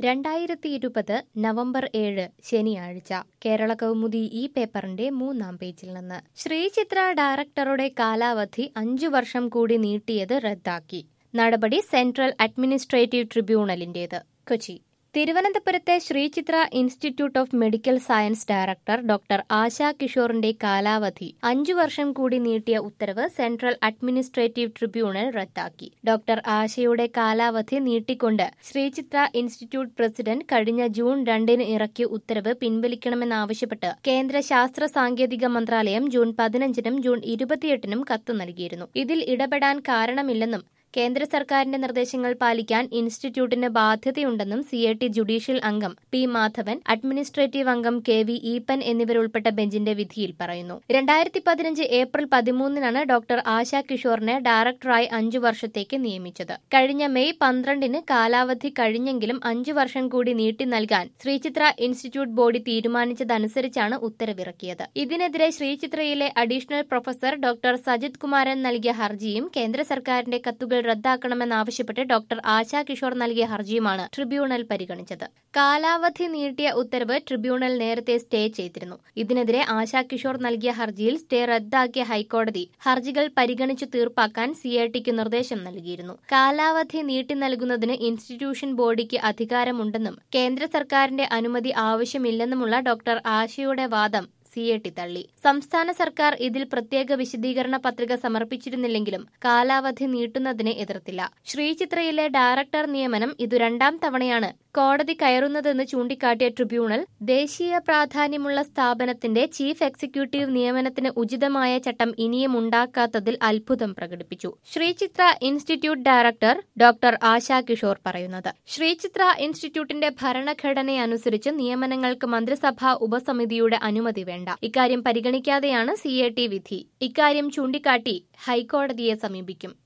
രണ്ടായിരത്തി ഇരുപത് നവംബർ ഏഴ് ശനിയാഴ്ച കേരള കൗമുദി ഈ പേപ്പറിന്റെ മൂന്നാം പേജിൽ നിന്ന് ശ്രീചിത്ര ഡയറക്ടറുടെ കാലാവധി അഞ്ചു വർഷം കൂടി നീട്ടിയത് റദ്ദാക്കി നടപടി സെൻട്രൽ അഡ്മിനിസ്ട്രേറ്റീവ് ട്രിബ്യൂണലിന്റേത് കൊച്ചി തിരുവനന്തപുരത്തെ Sree Chitra institute of medical science director doctor Asha കിഷോറിന്റെ കാലാവധി അഞ്ചു വർഷം കൂടി നീട്ടിയ ഉത്തരവ് സെൻട്രൽ അഡ്മിനിസ്ട്രേറ്റീവ് ട്രിബ്യൂണൽ റദ്ദാക്കി ഡോക്ടർ ആശയുടെ കാലാവധി നീട്ടിക്കൊണ്ട് ശ്രീചിത്ര ഇൻസ്റ്റിറ്റ്യൂട്ട് പ്രസിഡന്റ് കഴിഞ്ഞ ജൂൺ രണ്ടിന് ഇറക്കിയ ഉത്തരവ് പിൻവലിക്കണമെന്നാവശ്യപ്പെട്ട് കേന്ദ്ര ശാസ്ത്ര സാങ്കേതിക മന്ത്രാലയം ജൂൺ പതിനഞ്ചിനും ജൂൺ ഇരുപത്തിയെട്ടിനും കത്ത് നൽകിയിരുന്നു ഇതിൽ ഇടപെടാൻ കാരണമില്ലെന്നും കേന്ദ്ര സർക്കാരിന്റെ നിർദ്ദേശങ്ങൾ പാലിക്കാൻ ഇൻസ്റ്റിറ്റ്യൂട്ടിന് ബാധ്യതയുണ്ടെന്നും സി എ ടി ജുഡീഷ്യൽ അംഗം പി മാധവൻ അഡ്മിനിസ്ട്രേറ്റീവ് അംഗം കെ വി ഈപ്പൻ എന്നിവരുൾപ്പെട്ട ബെഞ്ചിന്റെ വിധിയിൽ പറയുന്നു രണ്ടായിരത്തി പതിനഞ്ച് ഏപ്രിൽ പതിമൂന്നിനാണ് ഡോക്ടർ ആശാ കിഷോറിനെ ഡയറക്ടറായി അഞ്ചു വർഷത്തേക്ക് നിയമിച്ചത് കഴിഞ്ഞ മെയ് പന്ത്രണ്ടിന് കാലാവധി കഴിഞ്ഞെങ്കിലും അഞ്ചു വർഷം കൂടി നീട്ടി നൽകാൻ ശ്രീചിത്ര ഇൻസ്റ്റിറ്റ്യൂട്ട് ബോഡി തീരുമാനിച്ചതനുസരിച്ചാണ് ഉത്തരവിറക്കിയത് ഇതിനെതിരെ ശ്രീചിത്രയിലെ additional professor doctor Sajith Kumaran നൽകിയ ഹർജിയും കേന്ദ്ര സർക്കാരിന്റെ കത്തുകൾ റദ്ദാക്കണമെന്നാവശ്യപ്പെട്ട് ഡോക്ടർ ആശാ കിഷോർ നൽകിയ ഹർജിയുമാണ് ട്രിബ്യൂണൽ പരിഗണിച്ചത് കാലാവധി നീട്ടിയ ഉത്തരവ് ട്രിബ്യൂണൽ നേരത്തെ സ്റ്റേ ചെയ്തിരുന്നു ഇതിനെതിരെ ആശാ കിഷോർ നൽകിയ ഹർജിയിൽ സ്റ്റേ റദ്ദാക്കിയ ഹൈക്കോടതി ഹർജികൾ പരിഗണിച്ചു തീർപ്പാക്കാൻ സിഐടിക്ക് നിർദ്ദേശം നൽകിയിരുന്നു കാലാവധി നീട്ടി നൽകുന്നതിന് ഇൻസ്റ്റിറ്റ്യൂഷൻ ബോഡിക്ക് അധികാരമുണ്ടെന്നും കേന്ദ്ര സർക്കാരിന്റെ അനുമതി ആവശ്യമില്ലെന്നുമുള്ള ഡോക്ടർ ആശയുടെ വാദം സി എ ടി തള്ളി സംസ്ഥാന സർക്കാർ ഇതിൽ പ്രത്യേക വിശദീകരണ പത്രിക സമർപ്പിച്ചിരുന്നില്ലെങ്കിലും കാലാവധി നീട്ടുന്നതിനെ എതിർത്തില്ല ശ്രീചിത്രയിലെ ഡയറക്ടർ നിയമനം ഇതു രണ്ടാം തവണയാണ് കോടതി കയറുന്നതെന്ന് ചൂണ്ടിക്കാട്ടിയ ട്രിബ്യൂണൽ ദേശീയ പ്രാധാന്യമുള്ള സ്ഥാപനത്തിന്റെ ചീഫ് എക്സിക്യൂട്ടീവ് നിയമനത്തിന് ഉചിതമായ ചട്ടം ഇനിയും ഉണ്ടാക്കാത്തതിൽ അത്ഭുതം പ്രകടിപ്പിച്ചു Sree Chitra institute director doctor Asha Kishore പറയുന്നത് ശ്രീചിത്ര ഇൻസ്റ്റിറ്റ്യൂട്ടിന്റെ ഭരണഘടനയനുസരിച്ച് നിയമനങ്ങൾക്ക് മന്ത്രിസഭാ ഉപസമിതിയുടെ അനുമതി വേണ്ട ഇക്കാര്യം പരിഗണിക്കാതെയാണ് സി വിധി ഇക്കാര്യം ചൂണ്ടിക്കാട്ടി ഹൈക്കോടതിയെ സമീപിക്കും